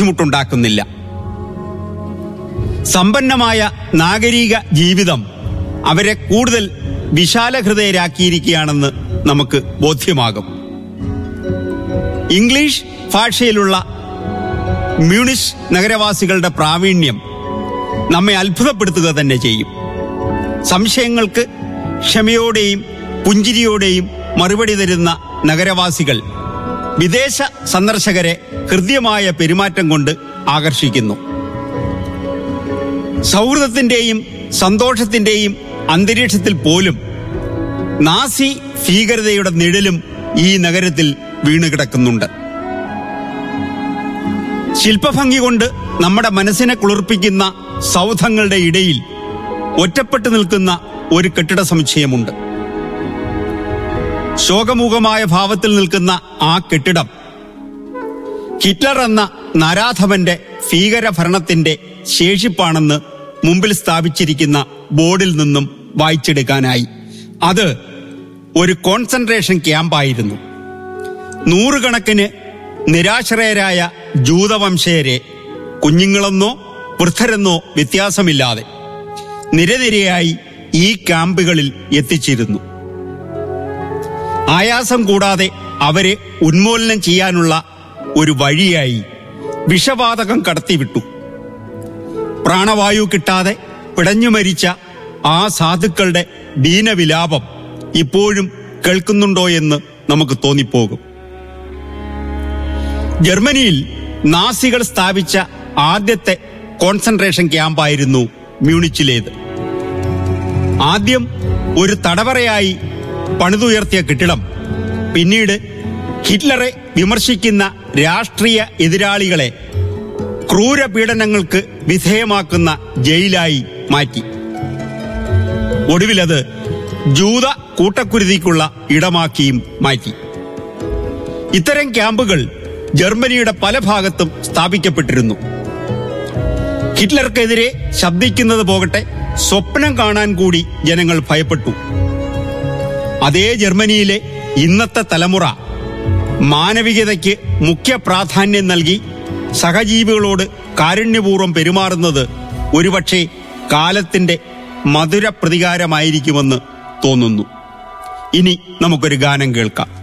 ബുദ്ധിമുട്ടുണ്ടാക്കുന്നില്ല സമ്പന്നമായ നാഗരിക ജീവിതം അവരെ കൂടുതൽ വിശാലഹൃദയരാക്കിയിരിക്കുകയാണെന്ന് നമുക്ക് ബോധ്യമാകും ഇംഗ്ലീഷ് ഭാഷയിലുള്ള മ്യൂണിഷ് നഗരവാസികളുടെ പ്രാവീണ്യം നമ്മെ അത്ഭുതപ്പെടുത്തുക തന്നെ ചെയ്യും സംശയങ്ങൾക്ക് ക്ഷമയോടെയും പുഞ്ചിരിയോടെയും മറുപടി തരുന്ന നഗരവാസികൾ വിദേശ സന്ദർശകരെ ഹൃദ്യമായ പെരുമാറ്റം കൊണ്ട് ആകർഷിക്കുന്നു സൗഹൃദത്തിന്റെയും സന്തോഷത്തിന്റെയും അന്തരീക്ഷത്തിൽ പോലും നാസി ഭീകരതയുടെ നിഴലും ഈ നഗരത്തിൽ വീണുകിടക്കുന്നുണ്ട് ശില്പഭംഗി കൊണ്ട് നമ്മുടെ മനസ്സിനെ കുളിർപ്പിക്കുന്ന സൗധങ്ങളുടെ ഇടയിൽ ഒറ്റപ്പെട്ടു നിൽക്കുന്ന ഒരു കെട്ടിട സമുച്ചയമുണ്ട് ശോകമുഖമായ ഭാവത്തിൽ നിൽക്കുന്ന ആ കെട്ടിടം ഹിറ്റ്ലർ എന്ന നരാധവന്റെ ഭീകര ഭരണത്തിന്റെ ശേഷിപ്പാണെന്ന് മുമ്പിൽ സ്ഥാപിച്ചിരിക്കുന്ന ബോർഡിൽ നിന്നും വായിച്ചെടുക്കാനായി അത് ഒരു കോൺസെൻട്രേഷൻ ക്യാമ്പായിരുന്നു നൂറുകണക്കിന് നിരാശ്രയരായ ജൂതവംശയരെ കുഞ്ഞുങ്ങളെന്നോ വൃദ്ധരെന്നോ വ്യത്യാസമില്ലാതെ നിരനിരയായി ഈ ക്യാമ്പുകളിൽ എത്തിച്ചിരുന്നു ആയാസം കൂടാതെ അവരെ ഉന്മൂലനം ചെയ്യാനുള്ള ഒരു വഴിയായി വിഷവാതകം കടത്തിവിട്ടു പ്രാണവായു കിട്ടാതെ പിടഞ്ഞു മരിച്ച ആ സാധുക്കളുടെ ദീനവിലാപം ഇപ്പോഴും കേൾക്കുന്നുണ്ടോ എന്ന് നമുക്ക് തോന്നിപ്പോകും ജർമ്മനിയിൽ നാസികൾ സ്ഥാപിച്ച ആദ്യത്തെ കോൺസെൻട്രേഷൻ ക്യാമ്പായിരുന്നു മ്യൂണിച്ചിലേത് ആദ്യം ഒരു തടവറയായി പണിതുയർത്തിയ കെട്ടിടം പിന്നീട് ഹിറ്റ്ലറെ വിമർശിക്കുന്ന രാഷ്ട്രീയ എതിരാളികളെ ക്രൂര പീഡനങ്ങൾക്ക് വിധേയമാക്കുന്ന ജയിലായി മാറ്റി ഒടുവിലത് ജൂത കൂട്ടക്കുരുതിക്കുള്ള ഇടമാക്കിയും മാറ്റി ഇത്തരം ക്യാമ്പുകൾ ജർമ്മനിയുടെ പല ഭാഗത്തും സ്ഥാപിക്കപ്പെട്ടിരുന്നു ഹിറ്റ്ലർക്കെതിരെ ശബ്ദിക്കുന്നത് പോകട്ടെ സ്വപ്നം കാണാൻ കൂടി ജനങ്ങൾ ഭയപ്പെട്ടു അതേ ജർമ്മനിയിലെ ഇന്നത്തെ തലമുറ മാനവികതയ്ക്ക് മുഖ്യ പ്രാധാന്യം നൽകി സഹജീവികളോട് കാരുണ്യപൂർവ്വം പെരുമാറുന്നത് ഒരുപക്ഷെ കാലത്തിന്റെ മധുര പ്രതികാരമായിരിക്കുമെന്ന് തോന്നുന്നു ഇനി നമുക്കൊരു ഗാനം കേൾക്കാം